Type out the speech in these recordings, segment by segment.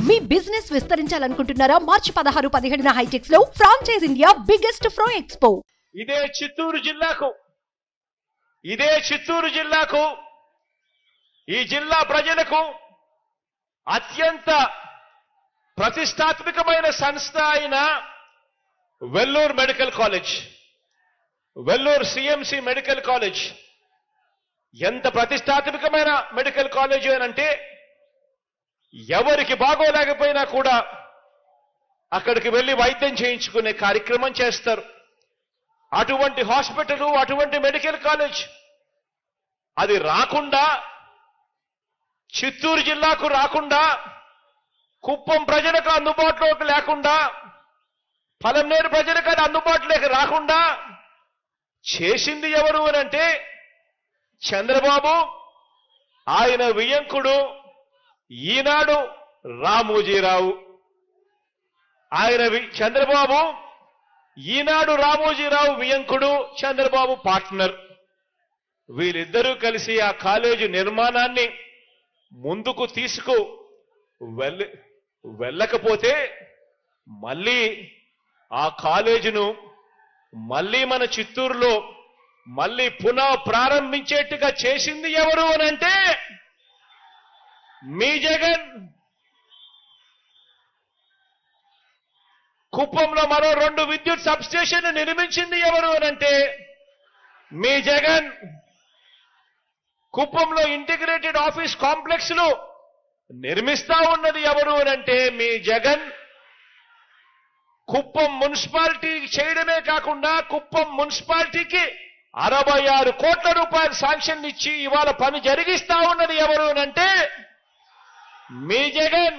మీ business విస్తరించాలనుకుంటున్నారా మార్చి పదహారు పదిహేడున హైటెక్స్ లో ఫ్రాంచైజ్ ఇండియా బిగ్గెస్ట్ ఫ్రో ఎక్స్పో ఇదే చిత్తూరు జిల్లాకు ఇదే చిత్తూరు జిల్లాకు ఈ జిల్లా ప్రజలకు అత్యంత ప్రతిష్టాత్మకమైన సంస్థ అయిన Vellore medical college Vellore CMC medical college ఎంత ప్రతిష్టాత్మకమైన మెడికల్ కాలేజ్ అనంటే ఎవరికి బాగోలేకపోయినా కూడా అక్కడికి వెళ్లి వైద్యం చేయించుకునే కార్యక్రమం చేస్తారు అటువంటి హాస్పిటల్ అటువంటి మెడికల్ కాలేజ్ అది రాకుండా చిత్తూరు జిల్లాకు రాకుండా కుప్పం ప్రజలకు అందుబాటులోకి లేకుండా పలమనేరు ప్రజలకు అది అందుబాటులోకి రాకుండా చేసింది ఎవరు అని అంటే చంద్రబాబు ఆయన వియంకుడు ఈనాడు రామోజీరావు ఆయన వి- చంద్రబాబు ఈనాడు రామోజీరావు వియంకుడు చంద్రబాబు పార్ట్నర్ వీరిద్దరూ కలిసి ఆ కాలేజీ నిర్మాణాన్ని ముందుకు తీసుకు వెళ్ళ వెళ్ళకపోతే మళ్ళీ ఆ కాలేజీను మళ్ళీ మన చిత్తూరులో మళ్ళీ పునః ప్రారంభించేట్టుగా చేసింది ఎవరు అని అంటే మీ జగన్ కుప్పంలో మరో రెండు విద్యుత్ సబ్స్టేషన్ నిర్మించింది ఎవరు అనంటే మీ జగన్ కుప్పంలో ఇంటిగ్రేటెడ్ ఆఫీస్ కాంప్లెక్స్ లు నిర్మిస్తా ఉన్నది ఎవరు అనంటే మీ జగన్ కుప్పం మున్సిపాలిటీ చేయడమే కాకుండా కుప్పం మున్సిపాలిటీకి అరవై ఆరు కోట్ల రూపాయలు శాంక్షన్ ఇచ్చి ఇవాళ పని జరిగిస్తా ఉన్నది ఎవరు అనంటే మీ జగన్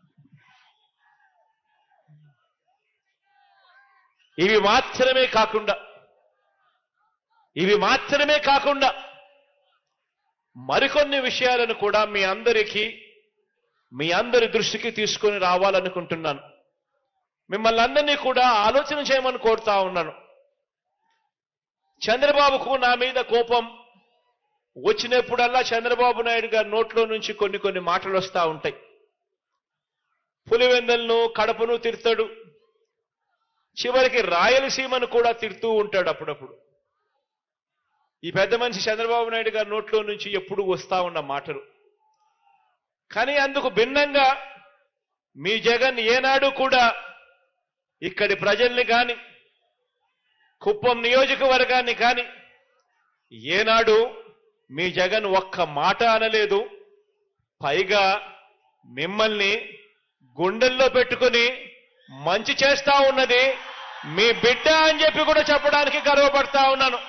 ఇవి మాత్రమే కాకుండా ఇవి మాత్రమే కాకుండా మరికొన్ని విషయాలను కూడా మీ అందరికీ మీ అందరి దృష్టికి తీసుకొని రావాలనుకుంటున్నాను మిమ్మల్ని అందరినీ కూడా ఆలోచన చేయమని కోరుతా ఉన్నాను చంద్రబాబుకు నా మీద కోపం వచ్చినప్పుడల్లా చంద్రబాబు నాయుడు గారి నోట్లో నుంచి కొన్ని కొన్ని మాటలు వస్తా ఉంటాయి పులివెందలను కడపను తిడతాడు చివరికి రాయలసీమను కూడా తిడుతూ ఉంటాడు అప్పుడప్పుడు ఈ పెద్ద మనిషి చంద్రబాబు నాయుడు గారి నోట్లో నుంచి ఎప్పుడు వస్తా ఉన్న మాటలు కానీ అందుకు భిన్నంగా మీ జగన్ ఏనాడు కూడా ఇక్కడి ప్రజల్ని కాని కుప్పం నియోజకవర్గాన్ని కాని ఏనాడు మీ జగన్ ఒక్క మాట అనలేదు పైగా మిమ్మల్ని గుండెల్లో పెట్టుకుని మంచి చేస్తా ఉన్నది మీ బిడ్డ అని చెప్పి కూడా చెప్పడానికి గర్వపడతా ఉన్నాను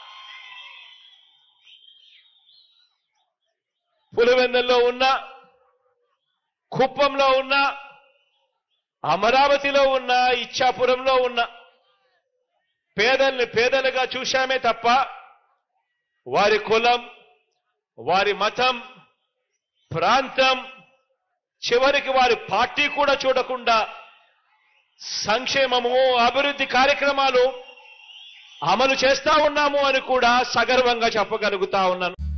పులివెందుల్లో ఉన్న కుప్పంలో ఉన్న అమరావతిలో ఉన్న ఇచ్చాపురంలో ఉన్న పేదల్ని పేదలుగా చూశామే తప్ప వారి కులం వారి మతం ప్రాంతం చివరికి వారి పార్టీ కూడా చూడకుండా సంక్షేమము అభివృద్ధి కార్యక్రమాలు అమలు చేస్తా ఉన్నాము అని కూడా సగర్వంగా చెప్పగలుగుతా ఉన్నాను